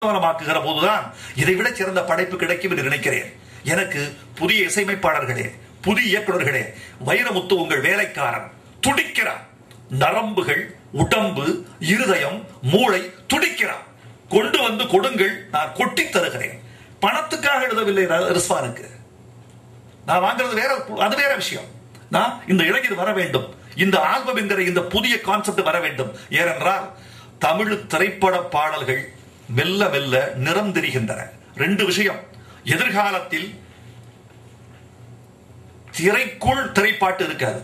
ஆவணமாக்குகிற போதுதான் இதை விட சிறந்த படைப்பு கிடைக்கும் என்று நினைக்கிறேன் எனக்கு புதிய இசையமைப்பாளர்களே புதிய இயக்குநர்களே வைரமுத்து உங்கள் வேலைக்காரன் துடிக்கிறான் நரம்புகள் உடம்பு இருதயம் மூளை துடிக்கிறான் கொண்டு வந்து கொடுங்கள் நான் கொட்டி தருகிறேன் பணத்துக்காக எழுதவில்லை ர- ரிஸ்வானுக்கு நான் வாங்குறது வேற அது வேற விஷயம் நான் இந்த இளைஞர் வர வேண்டும் இந்த ஆல்பம் என்கிற இந்த புதிய கான்செப்ட் வர வேண்டும் ஏனென்றால் தமிழ் திரைப்பட பாடல்கள் மெல்ல மெல்ல நிறம் தெரிகின்றன ரெண்டு விஷயம் எதிர்காலத்தில் திரைக்குள் திரைப்பாட்டு இருக்காது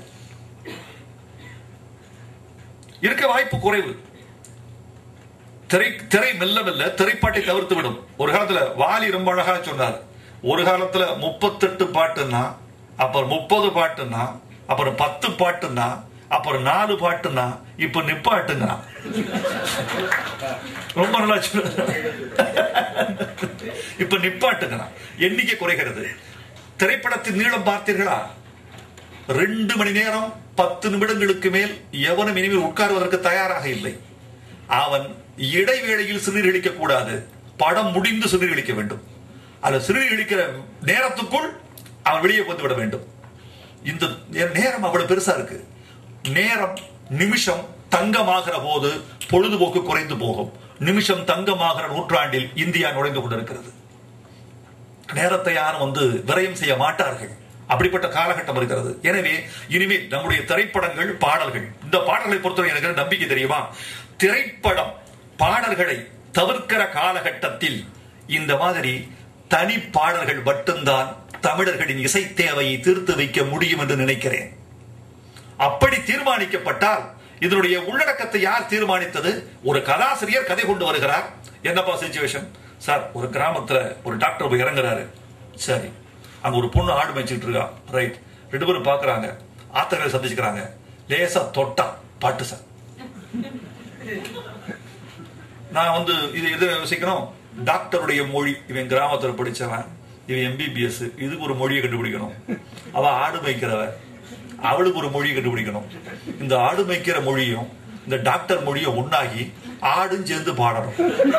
இருக்க வாய்ப்பு குறைவு திரை திரை மெல்ல மெல்ல திரைப்பாட்டை தவிர்த்து விடும் ஒரு காலத்துல வாலி ரொம்ப அழகா சொன்னார் ஒரு காலத்துல முப்பத்தெட்டு பாட்டுன்னா அப்புறம் முப்பது பாட்டுன்னா அப்புறம் பத்து பாட்டுன்னா அப்புறம் நாலு பாட்டுன்னா இப்ப நிப்பாட்டுங்கிறான் ரொம்ப நல்லா சொன்னார். இப்ப நிப்பாட்டுங்கிறான் எண்ணிக்கை குறைகிறது திரைப்படத்தின் நீளம் பார்த்தீர்களா ரெண்டு மணி நேரம் பத்து நிமிடங்களுக்கு மேல் எவனும் இனிமேல் உட்காருவதற்கு தயாராக இல்லை அவன் இடைவேளையில் சிறுநீரழிக்க கூடாது படம் முடிந்து சிறுநீரழிக்க வேண்டும் அந்த சிறுநீரழிக்கிற நேரத்துக்குள் அவன் வெளியே வந்து விட வேண்டும் இந்த நேரம் அவ்வளவு பெருசா இருக்கு நேரம் நிமிஷம் தங்கமாகிற போது பொழுதுபோக்கு குறைந்து போகும் நிமிஷம் தங்கமாகிற நூற்றாண்டில் இந்தியா நுழைந்து கொண்டிருக்கிறது நேரத்தை யாரும் வந்து விரயம் செய்ய மாட்டார்கள் அப்படிப்பட்ட காலகட்டம் இருக்கிறது எனவே இனிமேல் நம்முடைய திரைப்படங்கள் பாடல்கள் இந்த பாடல்களை பொறுத்தவரை எனக்கு என்ன நம்பிக்கை தெரியுமா திரைப்படம் பாடல்களை தவிர்க்கிற காலகட்டத்தில் இந்த மாதிரி தனி பாடல்கள் மட்டும்தான் தமிழர்களின் இசை தேவையை தீர்த்து வைக்க முடியும் என்று நினைக்கிறேன் அப்படி தீர்மானிக்கப்பட்டால் இதனுடைய உள்ளடக்கத்தை யார் தீர்மானித்தது ஒரு கதாசிரியர் கதை கொண்டு வருகிறார் என்னப்பா சிச்சுவேஷன் சார் ஒரு கிராமத்துல ஒரு டாக்டர் போய் இறங்குறாரு சரி அங்க ஒரு பொண்ணு ஆடு மேய்ச்சிட்டு இருக்கா ரைட் ரெண்டு பேரும் பாக்குறாங்க ஆத்தங்களை சந்திச்சுக்கிறாங்க லேசா தொட்டா பாட்டு சார் நான் வந்து இது எது யோசிக்கணும் டாக்டருடைய மொழி இவன் கிராமத்துல படிச்சவன் இவன் எம்பிபிஎஸ் இதுக்கு ஒரு மொழியை கண்டுபிடிக்கணும் அவ ஆடு மேய்க்கிறவ அவளுக்கு ஒரு மொழியை கண்டுபிடிக்கணும் இந்த ஆடு மேய்க்கிற மொழியும் இந்த டாக்டர் மொழியும் ஒன்னாகி ஆடும் சேர்ந்து பாடணும்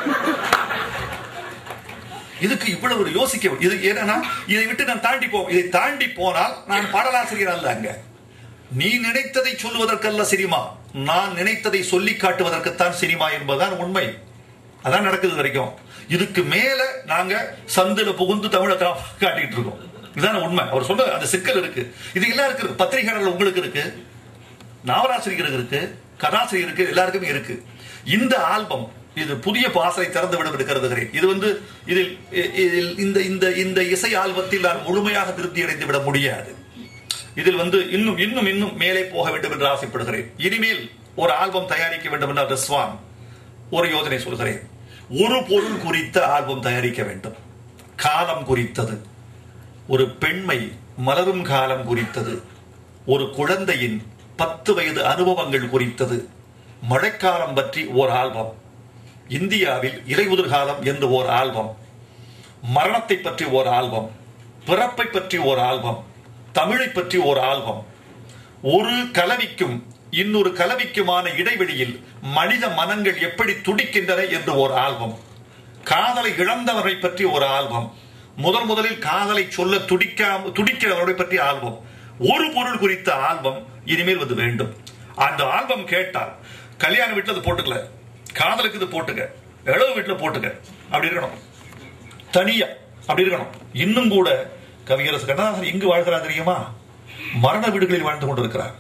இதுக்கு இவ்வளவு ஒரு யோசிக்க இது என்னன்னா இதை விட்டு நான் தாண்டி போ இதை தாண்டி போனால் நான் பாடலாசிரியர் அல்ல அங்க நீ நினைத்ததை சொல்வதற்கல்ல சினிமா நான் நினைத்ததை சொல்லி காட்டுவதற்குத்தான் சினிமா என்பதுதான் உண்மை அதான் நடக்குது வரைக்கும் இதுக்கு மேல நாங்க சந்தில புகுந்து தமிழை கா- காட்டிட்டு இருக்கோம் இதுதான் உண்மை அவர் சொல்ற அந்த சிக்கல் இருக்கு இது எல்லாம் இருக்கு பத்திரிகையாளர்கள் உங்களுக்கு இருக்கு நாவலாசிரியருக்கு இருக்கு கதாசிரியருக்கு எல்லாருக்குமே இருக்கு இந்த ஆல்பம் இது புதிய பாசலை திறந்து விடும் என்று கருதுகிறேன் இது வந்து இதில் இ- இதில் இந்த இந்த இந்த இசை ஆல்பத்தில் நான் முழுமையாக திருப்தி அடைந்து விட முடியாது இதில் வந்து இன்னும் இன்னும் இன்னும் மேலே போக வேண்டும் என்று ஆசைப்படுகிறேன் இனிமேல் ஒரு ஆல்பம் தயாரிக்க வேண்டும் என்றால் ரிஸ்வான் ஒரு யோசனை சொல்கிறேன் ஒரு பொருள் குறித்த ஆல்பம் தயாரிக்க வேண்டும் காலம் குறித்தது ஒரு பெண்மை மலரும் காலம் குறித்தது ஒரு குழந்தையின் பத்து வயது அனுபவங்கள் குறித்தது மழைக்காலம் பற்றி ஓர் ஆல்பம் இந்தியாவில் இலையுதிர் காலம் என்று ஓர் ஆல்பம் மரணத்தை பற்றி ஓர் ஆல்பம் பிறப்பை பற்றி ஓர் ஆல்பம் தமிழை பற்றி ஓர் ஆல்பம் ஒரு கலவிக்கும் இன்னொரு கலவிக்குமான இடைவெளியில் மனித மனங்கள் எப்படி துடிக்கின்றன என்று ஒரு ஆல்பம் காதலை இழந்தவரை பற்றி ஒரு ஆல்பம் முதல் முதலில் காதலை சொல்ல துடிக்காம துடிக்கிறவரை பற்றி ஆல்பம் ஒரு பொருள் குறித்த ஆல்பம் இனிமேல் வந்து வேண்டும் அந்த ஆல்பம் கேட்டால் கல்யாண வீட்டுல அது போட்டுக்கல காதலுக்கு இது போட்டுக்க இளவு வீட்டுல போட்டுக்க அப்படி இருக்கணும் தனியா அப்படி இருக்கணும் இன்னும் கூட கவியரசு கண்ணதாசன் எங்கு வாழ்கிறார் தெரியுமா மரண வீடுகளில் வாழ்ந்து கொண்டிருக்கிறார்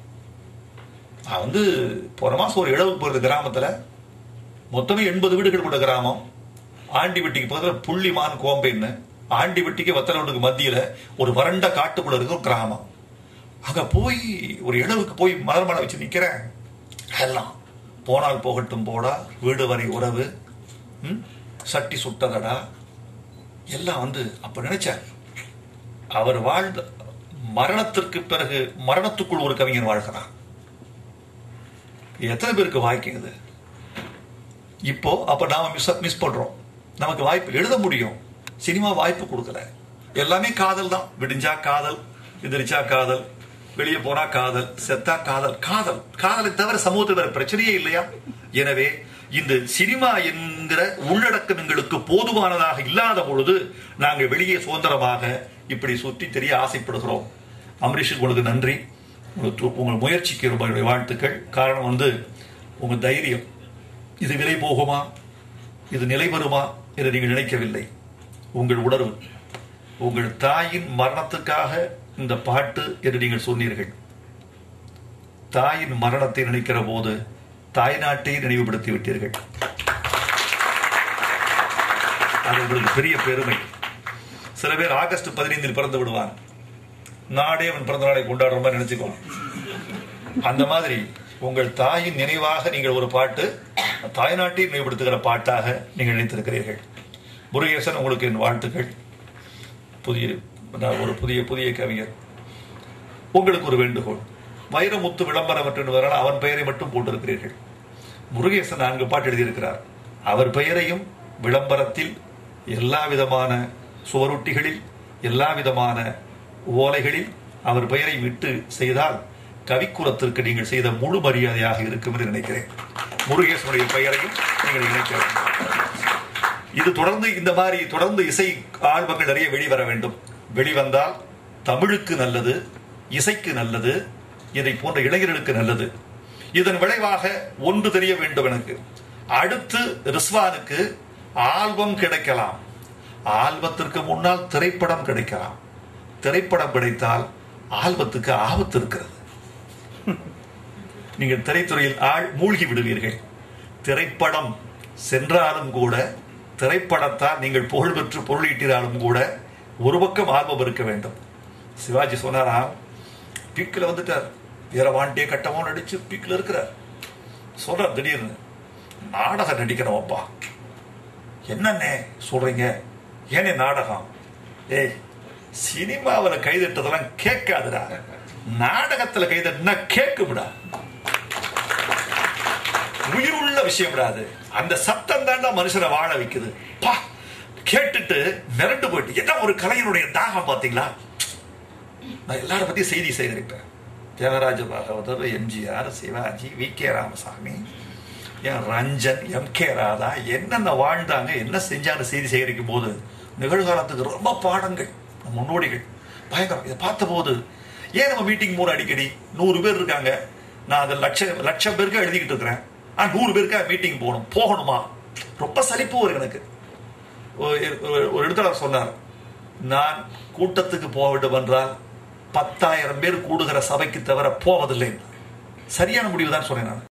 நான் வந்து போன மாசம் ஒரு இழவுக்கு போயிருந்த கிராமத்துல மொத்தமே எண்பது வீடுகள் கொண்ட கிராமம் ஆண்டிவட்டிக்கு பக்கத்துல புள்ளிமான் கோம்பைன்னு ஆண்டிவட்டிக்கு வத்தலோடுக்கு மத்தியில ஒரு வறண்ட காட்டுக்குள்ள இருக்க ஒரு கிராமம் அங்க போய் ஒரு இழவுக்கு போய் மலர் மலை வச்சு நிக்கிறேன் எல்லாம் போனால் போகட்டும் போடா வீடு வரை உறவு ம், சட்டி சுட்டதடா எல்லாம் வந்து அப்ப நினைச்சேன் அவர் வாழ்ந்த மரணத்திற்கு பிறகு மரணத்துக்குள் ஒரு கவிஞன் வாழ்கிறான் எத்தனை பேருக்கு வாய்க்குது இப்போ அப்ப நாம மிஸ் மிஸ் பண்றோம் நமக்கு வாய்ப்பு எழுத முடியும் சினிமா வாய்ப்பு கொடுக்கல எல்லாமே காதல் தான் விடிஞ்சா காதல் எதிரிச்சா காதல் வெளியே போனா காதல் செத்தா காதல் காதல் காதலை தவிர சமூகத்தில் வேற பிரச்சனையே இல்லையா எனவே இந்த சினிமா என்கிற உள்ளடக்கம் எங்களுக்கு போதுமானதாக இல்லாத பொழுது நாங்கள் வெளியே சுதந்திரமாக இப்படி சுற்றி தெரிய ஆசைப்படுகிறோம் அமரீஷ் உங்களுக்கு நன்றி உங்க- உங்கள் முயற்சிக்கு ரொம்ப என்னுடைய வாழ்த்துக்கள் காரணம் வந்து உங்க தைரியம் இது விலை போகுமா இது நிலை வருமா என்று நீங்கள் நினைக்கவில்லை உங்கள் உணர்வு உங்கள் தாயின் மரணத்துக்காக இந்த பாட்டு என்று நீங்கள் சொன்னீர்கள் தாயின் மரணத்தை நினைக்கிற போது தாய்நாட்டை நினைவுபடுத்தி விட்டீர்கள் அது உங்களுக்கு பெரிய பெருமை சில பேர் ஆகஸ்ட் பதினைந்தில் பிறந்து விடுவான் நாடே அவன் பிறந்த நாளை கொண்டாடுற மாதிரி நினைச்சுக்குவான் அந்த மாதிரி உங்கள் தாயின் நினைவாக நீங்கள் ஒரு பாட்டு தாய்நாட்டை நினைவுபடுத்துகிற பாட்டாக நீங்கள் நினைத்திருக்கிறீர்கள் முருகேசன் உங்களுக்கு என் வாழ்த்துக்கள் புதிய நான் ஒரு புதிய புதிய கவிஞர் உங்களுக்கு ஒரு வேண்டுகோள் வைரமுத்து விளம்பரம் என்று அவன் பெயரை மட்டும் போட்டிருக்கிறீர்கள் முருகேசன் நான்கு பாட்டு எழுதியிருக்கிறார் அவர் பெயரையும் விளம்பரத்தில் எல்லா விதமான சுவரொட்டிகளில் எல்லா விதமான ஓலைகளில் அவர் பெயரை விட்டு செய்தால் கவிக்குலத்திற்கு நீங்கள் செய்த முழு மரியாதையாக இருக்கும் என்று நினைக்கிறேன் முருகேசனுடைய பெயரையும் நீங்கள் இணைக்க வேண்டும் இது தொடர்ந்து இந்த மாதிரி தொடர்ந்து இசை ஆல்பங்கள் நிறைய வெளிவர வேண்டும் வெளிவந்தால் தமிழுக்கு நல்லது இசைக்கு நல்லது இதை போன்ற இளைஞர்களுக்கு நல்லது இதன் விளைவாக ஒன்று தெரிய வேண்டும் எனக்கு அடுத்து ரிஸ்வானுக்கு ஆல்பம் கிடைக்கலாம் ஆல்பத்திற்கு முன்னால் திரைப்படம் கிடைக்கலாம் திரைப்படம் கிடைத்தால் ஆல்பத்துக்கு ஆபத்து இருக்கிறது நீங்கள் திரைத்துறையில் ஆள் மூழ்கி விடுவீர்கள் திரைப்படம் சென்றாலும் கூட திரைப்படத்தால் நீங்கள் புகழ் பெற்று பொருளீட்டினாலும் கூட ஒரு பக்கம் ஆல்பம் இருக்க வேண்டும் சிவாஜி சொன்னாராம் பீக்கில் வந்துட்டார் வீரவாண்டிய கட்டமும் நடிச்சு பீக்கில் இருக்கிறார் சொல்றார் திடீர்னு நாடகம் நடிக்கணும்ப்பா என்னண்ணே சொல்றீங்க ஏனே நாடகம் ஏய் சினிமாவில் கைதட்டதெல்லாம் கேட்காதுடா நாடகத்துல கைதட்டினா கேட்கும்டா உயிருள்ள விஷயம் விடாது அந்த சத்தம் தாண்டா மனுஷனை வாழ வைக்குது பா கேட்டுட்டு மிரண்டு போயிட்டு என்ன ஒரு கலைஞனுடைய தாகம் பாத்தீங்களா நான் எல்லாரும் பத்தி செய்தி சேகரிப்பேன் தியாகராஜ பாகவதர் எம்ஜிஆர் சிவாஜி வி கே ராமசாமி என் ரஞ்சன் எம் கே ராதா என்னென்ன வாழ்ந்தாங்க என்ன செஞ்சாங்க செய்தி சேகரிக்கும் போது நிகழ்காலத்துக்கு ரொம்ப பாடங்கள் நம்ம முன்னோடிகள் பயங்கரம் இதை பார்த்த போது ஏன் நம்ம மீட்டிங் போற அடிக்கடி நூறு பேர் இருக்காங்க நான் அதை லட்ச லட்சம் பேருக்கு எழுதிக்கிட்டு இருக்கிறேன் ஆ நூறு பேருக்கா மீட்டிங் போகணும் போகணுமா ரொம்ப சலிப்பு வரும் எனக்கு ஒரு- ஒரு ஒரு எழுத்தாளர் சொன்னார் நான் கூட்டத்துக்கு போக வேண்டும் என்றால் பத்தாயிரம் பேர் கூடுகிற சபைக்கு தவிர போவதில்லை சரியான முடிவு தான் சொன்னேன் நான்